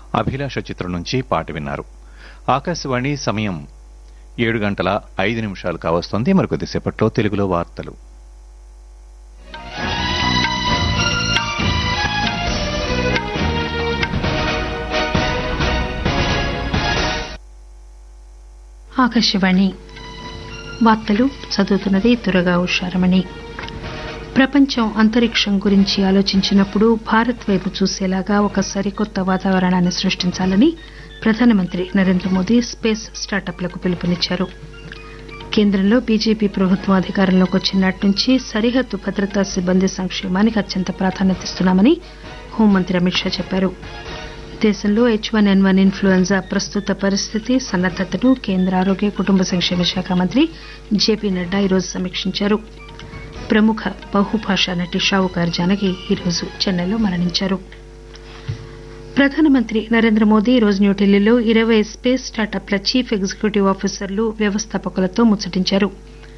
అభిలాష చిత్రం నుంచి పాట విన్నారు ఆకాశవాణి సమయం ఏడు గంటల ఐదు నిమిషాలు కావస్తోంది మరికొద్దిసేపట్లో తెలుగులో వార్తలు ఆకాశవాణి వార్తలు చదువుతున్నది దురగా ఉషారమణి ప్రపంచం అంతరిక్షం గురించి ఆలోచించినప్పుడు భారత్ వైపు చూసేలాగా ఒక సరికొత్త వాతావరణాన్ని సృష్టించాలని ప్రధానమంత్రి నరేంద్ర మోదీ స్పేస్ స్టార్టప్లకు పిలుపునిచ్చారు కేంద్రంలో బీజేపీ ప్రభుత్వం అధికారంలోకి వచ్చినాటి నుంచి సరిహద్దు భద్రతా సిబ్బంది సంక్షేమానికి అత్యంత ప్రాధాన్యతనిస్తున్నామని హోంమంత్రి అమిత్ షా చెప్పారు దేశంలో H one N one influenza ప్రస్తుత పరిస్థితి సన్నద్దతను కేంద్ర ఆరోగ్య కుటుంబ సంక్షేమ శాఖ మంత్రి జేపీ నడ్డా ఈరోజు సమీక్షించారు ప్రముఖ బహుభాషా నటి షావుకార్ జానకి ఈరోజు చెన్నైలో మరణించారు ప్రధానమంత్రి నరేంద్ర మోదీ ఈరోజు న్యూఢిల్లీలో ఇరవై స్పేస్ స్టార్టప్ల చీఫ్ ఎగ్జిక్యూటివ్ ఆఫీసర్లు వ్యవస్థాపకులతో ముచ్చటించారు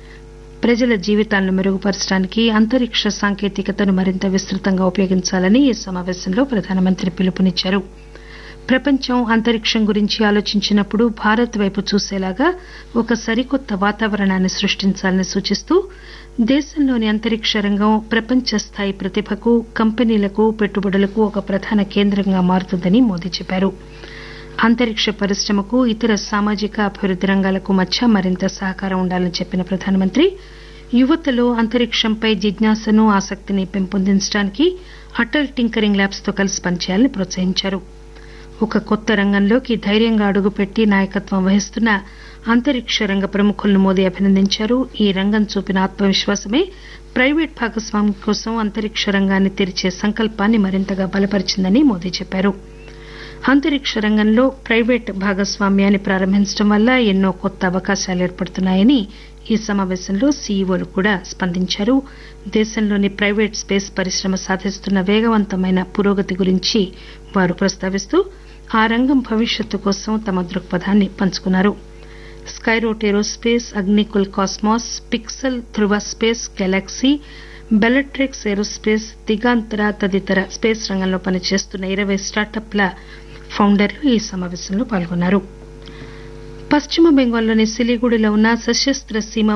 ప్రజల జీవితాలను మెరుగుపరచడానికి అంతరిక్ష సాంకేతికతను మరింత విస్తృతంగా ఉపయోగించాలని ఈ సమావేశంలో ప్రధానమంత్రి పిలుపునిచ్చారు ప్రపంచం అంతరిక్షం గురించి ఆలోచించినప్పుడు భారత్ వైపు చూసేలాగా ఒక సరికొత్త వాతావరణాన్ని సృష్టించాలని సూచిస్తూ దేశంలోని అంతరిక్ష రంగం ప్రపంచ స్థాయి ప్రతిభకు కంపెనీలకు పెట్టుబడులకు ఒక ప్రధాన కేంద్రంగా మారుతుందని మోదీ చెప్పారు అంతరిక్ష పరిశ్రమకు ఇతర సామాజిక అభివృద్ది రంగాలకు మధ్య మరింత సహకారం ఉండాలని చెప్పిన ప్రధానమంత్రి యువతలో అంతరిక్షంపై జిజ్ఞాసను ఆసక్తిని పెంపొందించడానికి అటల్ టింకరింగ్ ల్యాబ్స్ తో కలిసి పనిచేయాలని ప్రోత్సహించారు ఒక కొత్త రంగంలోకి ధైర్యంగా అడుగుపెట్టి నాయకత్వం వహిస్తున్న అంతరిక్ష రంగ ప్రముఖులను మోదీ అభినందించారు ఈ రంగం చూపిన ఆత్మవిశ్వాసమే ప్రైవేట్ భాగస్వామ్యం కోసం అంతరిక్ష రంగాన్ని తెరిచే సంకల్పాన్ని మరింతగా బలపరిచిందని మోదీ చెప్పారు అంతరిక్ష రంగంలో ప్రైవేట్ భాగస్వామ్యాన్ని ప్రారంభించడం వల్ల ఎన్నో కొత్త అవకాశాలు ఏర్పడుతున్నాయని ఈ సమావేశంలో సీఈఓలు కూడా స్పందించారు దేశంలోని ప్రైవేట్ స్పేస్ పరిశ్రమ సాధిస్తున్న వేగవంతమైన పురోగతి గురించి వారు ప్రస్తావిస్తూ ఆ రంగం భవిష్యత్తు కోసం తమ దృక్పథాన్ని పంచుకున్నారు Skyroot aerospace Agnikul cosmos Pixxel Dhruva space galaxy Bellatrix aerospace Digantara తదితర స్పేస్ రంగంలో పనిచేస్తున్న ఇరవై స్టార్టప్ల ఫౌండర్లు ఈ సమావేశంలో పాల్గొన్నారు పశ్చిమ బెంగాల్లోని సిలిగుడిలో ఉన్న సశస్త్ర సీమ